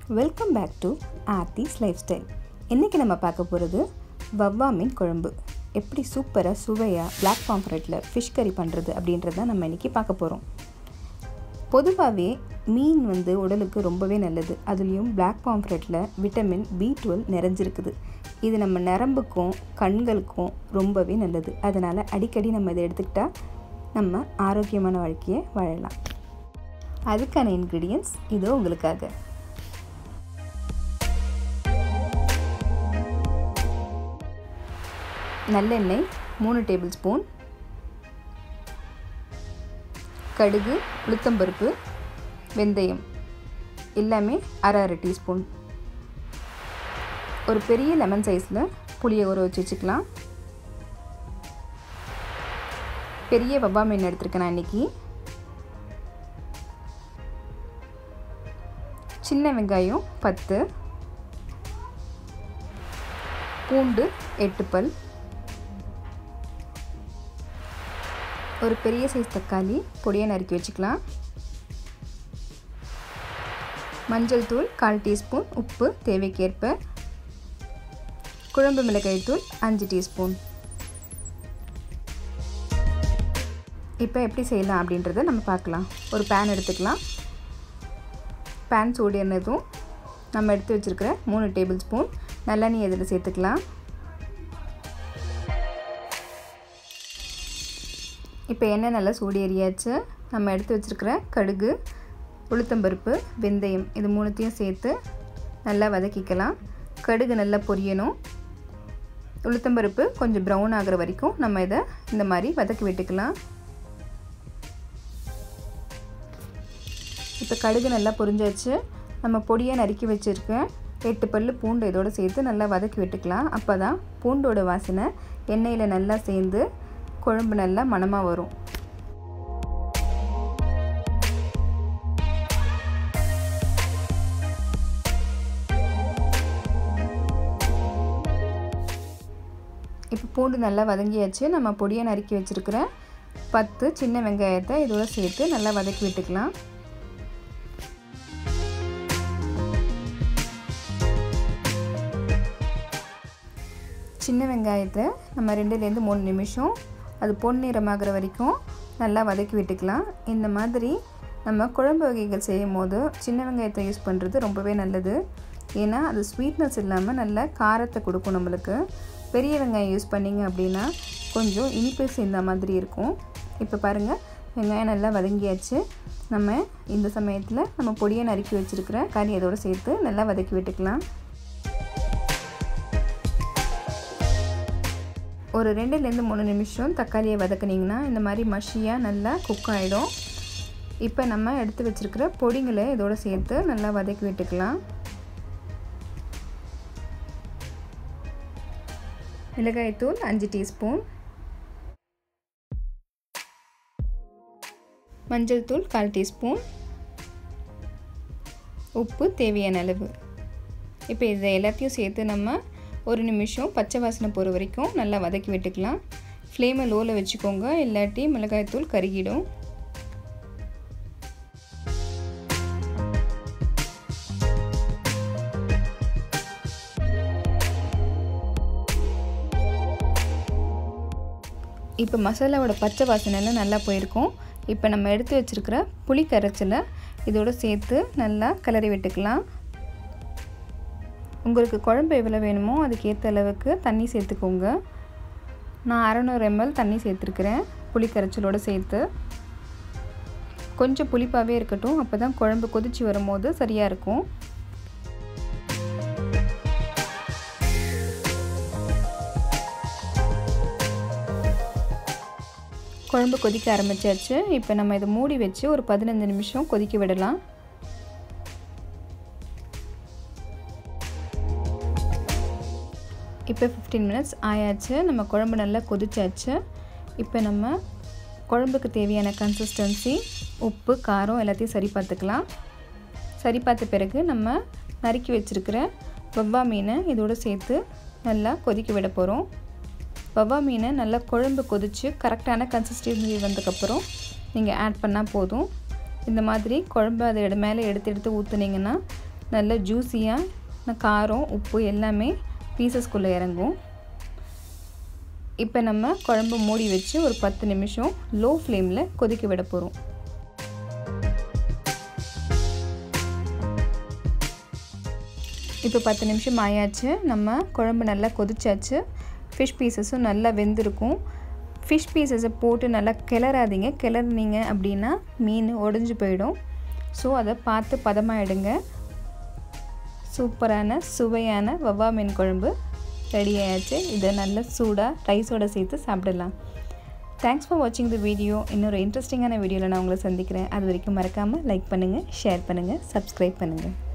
welcome back to Aarthi's lifestyle இன்றைக்கி நம்ம பார்க்க போகிறது வவ்வா மீன் குழம்பு எப்படி சூப்பராக சுவையாக பிளாக் பாம்ஃப்ரெட்டில் ஃபிஷ் கறி பண்ணுறது அப்படின்றத நம்ம இன்றைக்கி பார்க்க போகிறோம் பொதுவாகவே மீன் வந்து உடலுக்கு ரொம்பவே நல்லது அதுலேயும் பிளாக் பாம்ஃப்ரெட்டில் விட்டமின் பி டுவெல் நிறைஞ்சிருக்குது இது நம்ம நரம்புக்கும் கண்களுக்கும் ரொம்பவே நல்லது அதனால் அடிக்கடி நம்ம இதை எடுத்துக்கிட்டால் நம்ம ஆரோக்கியமான வாழ்க்கையை வாழலாம் அதுக்கான இன்க்ரீடியன்ஸ் இதோ உங்களுக்காக நல்லெண்ணெய் மூணு டேபிள் ஸ்பூன் கடுகு உளுத்தம்பருப்பு வெந்தயம் எல்லாமே அரை அரை டீஸ்பூன் ஒரு பெரிய லெமன் சைஸில் புளியை ஊற வச்சு வச்சுக்கலாம் பெரிய வவ்வா மீன் எடுத்திருக்கேன் நான் இன்றைக்கி சின்ன வெங்காயம் பத்து பூண்டு எட்டு பல் ஒரு பெரிய சைஸ் தக்காளி பொடியாக நறுக்கி வச்சுக்கலாம் மஞ்சள் தூள் கால் டீஸ்பூன் உப்பு தேவைக்கேற்ப குழம்பு மிளகாய் தூள் அஞ்சு டீஸ்பூன் இப்போ எப்படி செய்யலாம் அப்படின்றத நம்ம பார்க்கலாம் ஒரு பேன் எடுத்துக்கலாம் பேன் சூடினதும் நம்ம எடுத்து வச்சுருக்கிற மூணு டேபிள் ஸ்பூன் நல்லெண்ணெய் இதில் சேர்த்துக்கலாம் இப்போ எண்ணெய் நல்லா சூடி எரியாச்சு நம்ம எடுத்து வச்சுருக்கிற கடுகு உளுத்தம்பருப்பு வெந்தயம் இது மூணுத்தையும் சேர்த்து நல்லா வதக்கிக்கலாம் கடுகு நல்லா பொரியணும் உளுத்தம்பருப்பு கொஞ்சம் ப்ரௌன் ஆகிற வரைக்கும் நம்ம இதை இந்த மாதிரி வதக்கி விட்டுக்கலாம் இப்போ கடுகு நல்லா பொரிஞ்சாச்சு நம்ம பொடியாக நறுக்கி வச்சுருக்க எட்டு பல் பூண்டு இதோடு சேர்த்து நல்லா வதக்கி விட்டுக்கலாம் அப்போ தான் பூண்டோட வாசனை எண்ணெயில் நல்லா சேர்ந்து குழம்பு நல்லா மணமாக வரும் இப்போ பூண்டு நல்லா வதங்கியாச்சு நம்ம பொடியை நறுக்கி வச்சுருக்கிற பத்து சின்ன வெங்காயத்தை இதோட சேர்த்து நல்லா வதக்கி விட்டுக்கலாம் சின்ன வெங்காயத்தை நம்ம ரெண்டுலேருந்து மூணு நிமிஷம் அது பொன்னிறமாகிற வரைக்கும் நல்லா வதக்கி விட்டுக்கலாம் இந்த மாதிரி நம்ம குழம்பு வகைகள் செய்யும் போது சின்ன வெங்காயத்தை யூஸ் பண்ணுறது ரொம்பவே நல்லது ஏன்னா அது ஸ்வீட்னஸ் இல்லாமல் நல்ல காரத்தை கொடுக்கும் நம்மளுக்கு பெரிய வெங்காயம் யூஸ் பண்ணிங்க அப்படின்னா கொஞ்சம் இனிப்பு சேர்ந்த மாதிரி இருக்கும் இப்போ பாருங்கள் வெங்காயம் நல்லா வதங்கியாச்சு நம்ம இந்த சமயத்தில் நம்ம பொடியை நறுக்கி வச்சுருக்கிற கறி அதோடு சேர்த்து நல்லா வதக்கி விட்டுக்கலாம் ஒரு ரெண்டுலேருந்து மூணு நிமிஷம் தக்காளியை வதக்குனிங்கன்னா இந்த மாதிரி மஷியாக நல்லா குக் ஆகிடும் இப்போ நம்ம எடுத்து வச்சுருக்கிற பொடிங்களை இதோடு சேர்த்து நல்லா வதக்கி விட்டுக்கலாம் மிளகாய்த்தூள் அஞ்சு டீஸ்பூன் மஞ்சள் தூள் கால் டீஸ்பூன் உப்பு தேவையான அளவு இப்போ இதை எல்லாத்தையும் சேர்த்து நம்ம ஒரு நிமிஷம் பச்சை வாசனை போகிற வரைக்கும் நல்லா வதக்கி விட்டுக்கலாம் ஃப்ளேமை லோவில் வச்சுக்கோங்க இல்லாட்டி மிளகாய்த்தூள் கருகிடும் இப்போ மசாலாவோட பச்சை வாசனைலாம் நல்லா போயிருக்கும் இப்போ நம்ம எடுத்து வச்சுருக்கிற புளி கரைச்சலை இதோடு சேர்த்து நல்லா கிளறி விட்டுக்கலாம் உங்களுக்கு குழம்பு எவ்வளோ வேணுமோ அதுக்கேற்ற அளவுக்கு தண்ணி சேர்த்துக்கோங்க நான் அறநூறு எம்எல் தண்ணி சேர்த்துருக்குறேன் புளி கரைச்சலோடு சேர்த்து கொஞ்சம் புளிப்பாகவே இருக்கட்டும் அப்போ தான் குழம்பு கொதித்து வரும்போது சரியாக இருக்கும் குழம்பு கொதிக்க ஆரம்பித்தாச்சு இப்போ நம்ம இதை மூடி வச்சு ஒரு பதினஞ்சு நிமிஷம் கொதிக்க விடலாம் இப்போ ஃபிஃப்டீன் மினிட்ஸ் ஆயாச்சு நம்ம குழம்பு நல்லா கொதிச்சாச்சு இப்போ நம்ம குழம்புக்கு தேவையான கன்சிஸ்டன்சி உப்பு காரம் எல்லாத்தையும் சரி பார்த்துக்கலாம் சரி பார்த்த பிறகு நம்ம நறுக்கி வச்சுருக்கிற வவ்வா மீனை இதோடு சேர்த்து நல்லா கொதிக்க விட போகிறோம் வவ்வா மீனை நல்லா குழம்பு கொதித்து கரெக்டான கன்சிஸ்டன்சி வந்ததுக்கப்புறம் நீங்கள் ஆட் பண்ணால் போதும் இந்த மாதிரி குழம்பு அதை எடு மேலே எடுத்து எடுத்து ஊற்றுனீங்கன்னா நல்ல ஜூஸியாக காரம் உப்பு எல்லாமே பீசஸ்குள்ளே இறங்கும் இப்போ நம்ம குழம்பு மூடி வச்சு ஒரு பத்து நிமிஷம் லோ ஃப்ளேமில் கொதிக்க விட போகிறோம் இப்போ பத்து நிமிஷம் ஆயாச்சு நம்ம குழம்பு நல்லா கொதிச்சாச்சு ஃபிஷ் பீசஸும் நல்லா வெந்திருக்கும் ஃபிஷ் பீசஸை போட்டு நல்லா கிளறாதீங்க கிளறினீங்க அப்படின்னா மீன் உடஞ்சி போயிடும் ஸோ அதை பார்த்து பதமாகிடுங்க சூப்பரான சுவையான வவ்வா மீன் குழம்பு ரெடி ஆயாச்சு இதை நல்ல சூடாக ரைஸோடு சேர்த்து சாப்பிடலாம் தேங்க்ஸ் ஃபார் வாட்சிங் த வீடியோ இன்னொரு இன்ட்ரெஸ்டிங்கான வீடியோவில் நான் உங்களை சந்திக்கிறேன் அது வரைக்கும் மறக்காமல் லைக் பண்ணுங்கள் ஷேர் பண்ணுங்கள் சப்ஸ்கிரைப் பண்ணுங்கள்